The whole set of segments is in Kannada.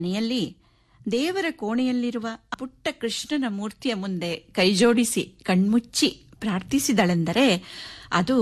ಮನೆಯಲ್ಲಿ ದೇವರ ಕೋಣೆಯಲ್ಲಿರುವ ಪುಟ್ಟ ಕೃಷ್ಣನ ಮೂರ್ತಿಯ ಮುಂದೆ ಕೈಜೋಡಿಸಿ ಕಣ್ಮುಚ್ಚಿ ಪ್ರಾರ್ಥಿಸಿದಳೆಂದರೆ ಅದು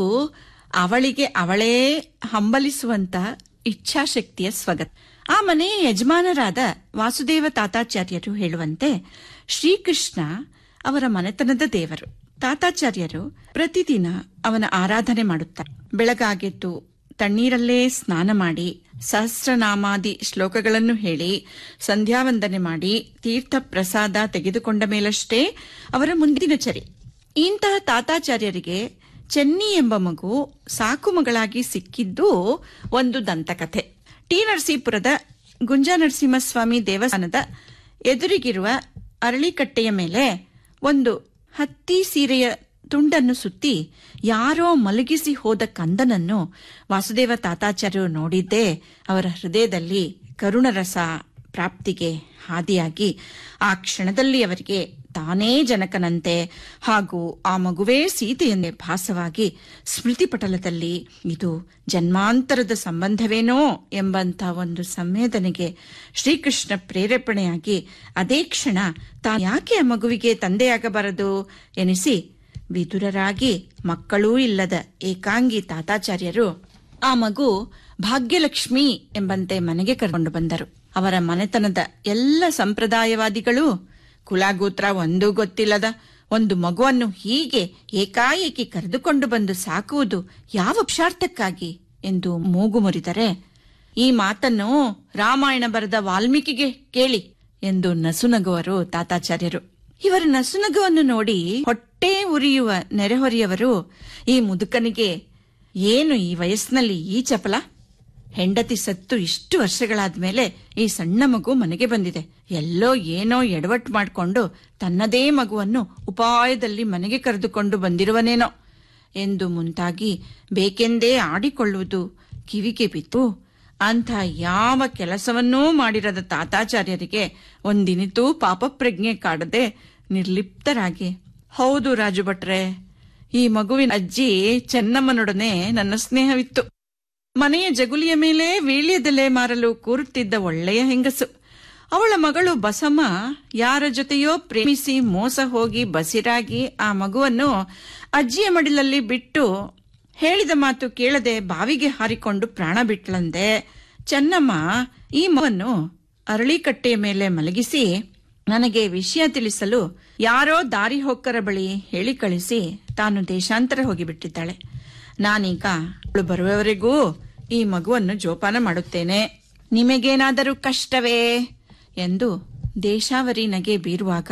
ಅವಳಿಗೆ ಅವಳೇ ಹಂಬಲಿಸುವಂತ ಇಚ್ಛಾಶಕ್ತಿಯ ಸ್ವಗತ ಆ ಮನೆಯ ಯಜಮಾನರಾದ ವಾಸುದೇವ ತಾತಾಚಾರ್ಯರು ಹೇಳುವಂತೆ ಶ್ರೀಕೃಷ್ಣ ಅವರ ಮನೆತನದ ದೇವರು ತಾತಾಚಾರ್ಯರು ಪ್ರತಿದಿನ ಅವನ ಆರಾಧನೆ ಮಾಡುತ್ತಾರೆ ಬೆಳಗಾಗೆದ್ದು ತಣ್ಣೀರಲ್ಲೇ ಸ್ನಾನ ಮಾಡಿ ಸಹಸ್ರನಾಮಾದಿ ಶ್ಲೋಕಗಳನ್ನು ಹೇಳಿ ಸಂಧ್ಯಾವಂದನೆ ಮಾಡಿ ತೀರ್ಥ ಪ್ರಸಾದ ತೆಗೆದುಕೊಂಡ ಮೇಲಷ್ಟೇ ಅವರ ಮುಂದಿನ ಚರಿ ಇಂತಹ ತಾತಾಚಾರ್ಯರಿಗೆ ಚೆನ್ನಿ ಎಂಬ ಮಗು ಸಾಕು ಮಗಳಾಗಿ ಸಿಕ್ಕಿದ್ದು ಒಂದು ದಂತಕಥೆ ಟಿ ನರಸೀಪುರದ ಗುಂಜಾ ನರಸಿಂಹಸ್ವಾಮಿ ದೇವಸ್ಥಾನದ ಎದುರಿಗಿರುವ ಅರಳಿಕಟ್ಟೆಯ ಮೇಲೆ ಒಂದು ಹತ್ತಿ ಸೀರೆಯ ತುಂಡನ್ನು ಸುತ್ತಿ ಯಾರೋ ಮಲಗಿಸಿ ಹೋದ ಕಂದನನ್ನು ವಾಸುದೇವ ತಾತಾಚಾರ್ಯರು ನೋಡಿದ್ದೇ ಅವರ ಹೃದಯದಲ್ಲಿ ಕರುಣರಸ ಪ್ರಾಪ್ತಿಗೆ ಹಾದಿಯಾಗಿ ಆ ಕ್ಷಣದಲ್ಲಿ ಅವರಿಗೆ ತಾನೇ ಜನಕನಂತೆ ಹಾಗೂ ಆ ಮಗುವೇ ಸೀತೆಯನ್ನೇ ಭಾಸವಾಗಿ ಸ್ಮೃತಿಪಟಲದಲ್ಲಿ ಇದು ಜನ್ಮಾಂತರದ ಸಂಬಂಧವೇನೋ ಎಂಬಂತ ಒಂದು ಸಂವೇದನೆಗೆ ಶ್ರೀಕೃಷ್ಣ ಪ್ರೇರೇಪಣೆಯಾಗಿ ಅದೇ ಕ್ಷಣ ತಾನು ಯಾಕೆ ಆ ಮಗುವಿಗೆ ತಂದೆಯಾಗಬಾರದು ಎನಿಸಿ ವಿದುರರಾಗಿ ಮಕ್ಕಳೂ ಇಲ್ಲದ ಏಕಾಂಗಿ ತಾತಾಚಾರ್ಯರು ಆ ಮಗು ಭಾಗ್ಯಲಕ್ಷ್ಮಿ ಎಂಬಂತೆ ಮನೆಗೆ ಕರೆಕೊಂಡು ಬಂದರು ಅವರ ಮನೆತನದ ಎಲ್ಲ ಸಂಪ್ರದಾಯವಾದಿಗಳು ಕುಲಗೋತ್ರ ಒಂದೂ ಗೊತ್ತಿಲ್ಲದ ಒಂದು ಮಗುವನ್ನು ಹೀಗೆ ಏಕಾಏಕಿ ಕರೆದುಕೊಂಡು ಬಂದು ಸಾಕುವುದು ಯಾವ ಪಕ್ಷಾರ್ಥಕ್ಕಾಗಿ ಎಂದು ಮೂಗು ಮುರಿದರೆ ಈ ಮಾತನ್ನು ರಾಮಾಯಣ ಬರೆದ ವಾಲ್ಮೀಕಿಗೆ ಕೇಳಿ ಎಂದು ನಸುನಗುವರು ತಾತಾಚಾರ್ಯರು ಇವರ ನಸುನಗುವನ್ನು ನೋಡಿ ಹೊಟ್ಟೆ ಉರಿಯುವ ನೆರೆಹೊರೆಯವರು ಈ ಮುದುಕನಿಗೆ ಏನು ಈ ವಯಸ್ಸಿನಲ್ಲಿ ಈ ಚಪಲ ಹೆಂಡತಿ ಸತ್ತು ಇಷ್ಟು ವರ್ಷಗಳಾದ್ಮೇಲೆ ಈ ಸಣ್ಣ ಮಗು ಮನೆಗೆ ಬಂದಿದೆ ಎಲ್ಲೋ ಏನೋ ಎಡವಟ್ಟು ಮಾಡಿಕೊಂಡು ತನ್ನದೇ ಮಗುವನ್ನು ಉಪಾಯದಲ್ಲಿ ಮನೆಗೆ ಕರೆದುಕೊಂಡು ಬಂದಿರುವನೇನೋ ಎಂದು ಮುಂತಾಗಿ ಬೇಕೆಂದೇ ಆಡಿಕೊಳ್ಳುವುದು ಕಿವಿಗೆ ಬಿತ್ತು ಅಂಥ ಯಾವ ಕೆಲಸವನ್ನೂ ಮಾಡಿರದ ತಾತಾಚಾರ್ಯರಿಗೆ ಒಂದಿನಿತೂ ಪಾಪಪ್ರಜ್ಞೆ ಕಾಡದೆ ನಿರ್ಲಿಪ್ತರಾಗಿ ಹೌದು ರಾಜು ಭಟ್ರೆ ಈ ಮಗುವಿನ ಅಜ್ಜಿ ಚೆನ್ನಮ್ಮನೊಡನೆ ನನ್ನ ಸ್ನೇಹವಿತ್ತು ಮನೆಯ ಜಗುಲಿಯ ಮೇಲೆ ವೀಳ್ಯದೆಲೆ ಮಾರಲು ಕೂರುತ್ತಿದ್ದ ಒಳ್ಳೆಯ ಹೆಂಗಸು ಅವಳ ಮಗಳು ಬಸಮ್ಮ ಯಾರ ಜೊತೆಯೋ ಪ್ರೇಮಿಸಿ ಮೋಸ ಹೋಗಿ ಬಸಿರಾಗಿ ಆ ಮಗುವನ್ನು ಅಜ್ಜಿಯ ಮಡಿಲಲ್ಲಿ ಬಿಟ್ಟು ಹೇಳಿದ ಮಾತು ಕೇಳದೆ ಬಾವಿಗೆ ಹಾರಿಕೊಂಡು ಪ್ರಾಣ ಬಿಟ್ಲಂದೆ ಚೆನ್ನಮ್ಮ ಈ ಮಗುವನ್ನು ಅರಳಿಕಟ್ಟೆಯ ಮೇಲೆ ಮಲಗಿಸಿ ನನಗೆ ವಿಷಯ ತಿಳಿಸಲು ಯಾರೋ ದಾರಿ ಹೊಕ್ಕರ ಬಳಿ ಹೇಳಿ ಕಳಿಸಿ ತಾನು ದೇಶಾಂತರ ಹೋಗಿಬಿಟ್ಟಿದ್ದಾಳೆ ನಾನೀಗ ಅವಳು ಬರುವವರೆಗೂ ಈ ಮಗುವನ್ನು ಜೋಪಾನ ಮಾಡುತ್ತೇನೆ ನಿಮಗೇನಾದರೂ ಕಷ್ಟವೇ ಎಂದು ದೇಶಾವರಿ ನಗೆ ಬೀರುವಾಗ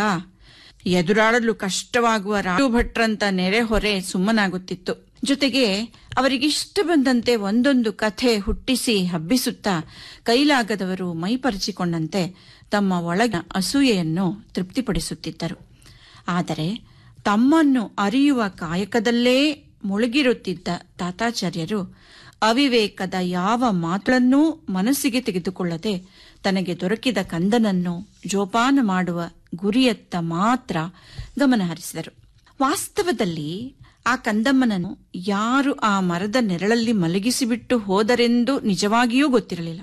ಎದುರಾಡಲು ಕಷ್ಟವಾಗುವ ರಾಜು ಭಟ್ರಂತ ನೆರೆಹೊರೆ ಸುಮ್ಮನಾಗುತ್ತಿತ್ತು ಜೊತೆಗೆ ಅವರಿಗಿಷ್ಟ ಬಂದಂತೆ ಒಂದೊಂದು ಕಥೆ ಹುಟ್ಟಿಸಿ ಹಬ್ಬಿಸುತ್ತಾ ಕೈಲಾಗದವರು ಮೈಪರಿಚಿಕೊಂಡಂತೆ ತಮ್ಮ ಒಳಗಿನ ಅಸೂಯೆಯನ್ನು ತೃಪ್ತಿಪಡಿಸುತ್ತಿದ್ದರು ಆದರೆ ತಮ್ಮನ್ನು ಅರಿಯುವ ಕಾಯಕದಲ್ಲೇ ಮುಳುಗಿರುತ್ತಿದ್ದ ತಾತಾಚಾರ್ಯರು ಅವಿವೇಕದ ಯಾವ ಮಾತುಗಳನ್ನೂ ಮನಸ್ಸಿಗೆ ತೆಗೆದುಕೊಳ್ಳದೆ ತನಗೆ ದೊರಕಿದ ಕಂದನನ್ನು ಜೋಪಾನ ಮಾಡುವ ಗುರಿಯತ್ತ ಮಾತ್ರ ಗಮನಹರಿಸಿದರು ವಾಸ್ತವದಲ್ಲಿ ಆ ಕಂದಮ್ಮನನ್ನು ಯಾರು ಆ ಮರದ ನೆರಳಲ್ಲಿ ಮಲಗಿಸಿಬಿಟ್ಟು ಹೋದರೆಂದು ನಿಜವಾಗಿಯೂ ಗೊತ್ತಿರಲಿಲ್ಲ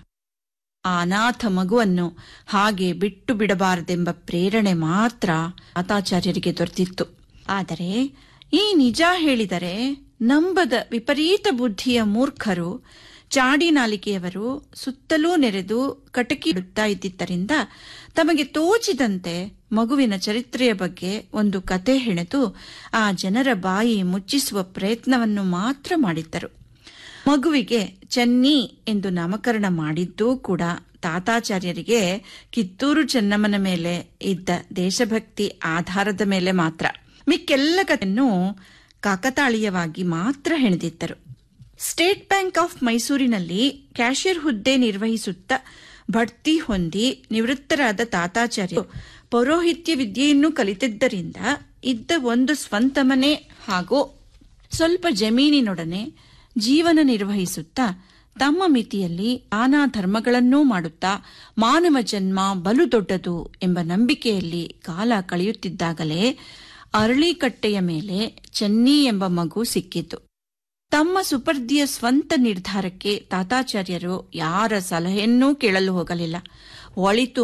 ಆ ಅನಾಥ ಮಗುವನ್ನು ಹಾಗೆ ಬಿಟ್ಟು ಬಿಡಬಾರದೆಂಬ ಪ್ರೇರಣೆ ಮಾತ್ರ ತಾತಾಚಾರ್ಯರಿಗೆ ದೊರೆತಿತ್ತು ಆದರೆ ಈ ನಿಜ ಹೇಳಿದರೆ ನಂಬದ ವಿಪರೀತ ಬುದ್ಧಿಯ ಮೂರ್ಖರು ಚಾಡಿನಾಲಿಕೆಯವರು ಸುತ್ತಲೂ ನೆರೆದು ಕಟಕಿ ಇಡುತ್ತಾ ಇದ್ದಿದ್ದರಿಂದ ತಮಗೆ ತೋಚಿದಂತೆ ಮಗುವಿನ ಚರಿತ್ರೆಯ ಬಗ್ಗೆ ಒಂದು ಕತೆ ಹೆಣೆದು ಆ ಜನರ ಬಾಯಿ ಮುಚ್ಚಿಸುವ ಪ್ರಯತ್ನವನ್ನು ಮಾತ್ರ ಮಾಡಿದ್ದರು ಮಗುವಿಗೆ ಚೆನ್ನಿ ಎಂದು ನಾಮಕರಣ ಮಾಡಿದ್ದೂ ಕೂಡ ತಾತಾಚಾರ್ಯರಿಗೆ ಕಿತ್ತೂರು ಚೆನ್ನಮ್ಮನ ಮೇಲೆ ಇದ್ದ ದೇಶಭಕ್ತಿ ಆಧಾರದ ಮೇಲೆ ಮಾತ್ರ ಮಿಕ್ಕೆಲ್ಲ ಕಥೆಯನ್ನು ಕಾಕತಾಳೀಯವಾಗಿ ಮಾತ್ರ ಹೆಣೆದಿದ್ದರು ಸ್ಟೇಟ್ ಬ್ಯಾಂಕ್ ಆಫ್ ಮೈಸೂರಿನಲ್ಲಿ ಕ್ಯಾಷಿಯರ್ ಹುದ್ದೆ ನಿರ್ವಹಿಸುತ್ತಾ ಬಡ್ತಿ ಹೊಂದಿ ನಿವೃತ್ತರಾದ ತಾತಾಚಾರ್ಯರು ಪೌರೋಹಿತ್ಯ ವಿದ್ಯೆಯನ್ನು ಕಲಿತಿದ್ದರಿಂದ ಇದ್ದ ಒಂದು ಸ್ವಂತ ಮನೆ ಹಾಗೂ ಸ್ವಲ್ಪ ಜಮೀನಿನೊಡನೆ ಜೀವನ ನಿರ್ವಹಿಸುತ್ತಾ ತಮ್ಮ ಮಿತಿಯಲ್ಲಿ ನಾನಾ ಧರ್ಮಗಳನ್ನೂ ಮಾಡುತ್ತಾ ಮಾನವ ಜನ್ಮ ಬಲು ದೊಡ್ಡದು ಎಂಬ ನಂಬಿಕೆಯಲ್ಲಿ ಕಾಲ ಕಳೆಯುತ್ತಿದ್ದಾಗಲೇ ಅರಳಿಕಟ್ಟೆಯ ಮೇಲೆ ಚೆನ್ನಿ ಎಂಬ ಮಗು ಸಿಕ್ಕಿತು ತಮ್ಮ ಸುಪರ್ದಿಯ ಸ್ವಂತ ನಿರ್ಧಾರಕ್ಕೆ ತಾತಾಚಾರ್ಯರು ಯಾರ ಸಲಹೆಯನ್ನೂ ಕೇಳಲು ಹೋಗಲಿಲ್ಲ ಒಳಿತು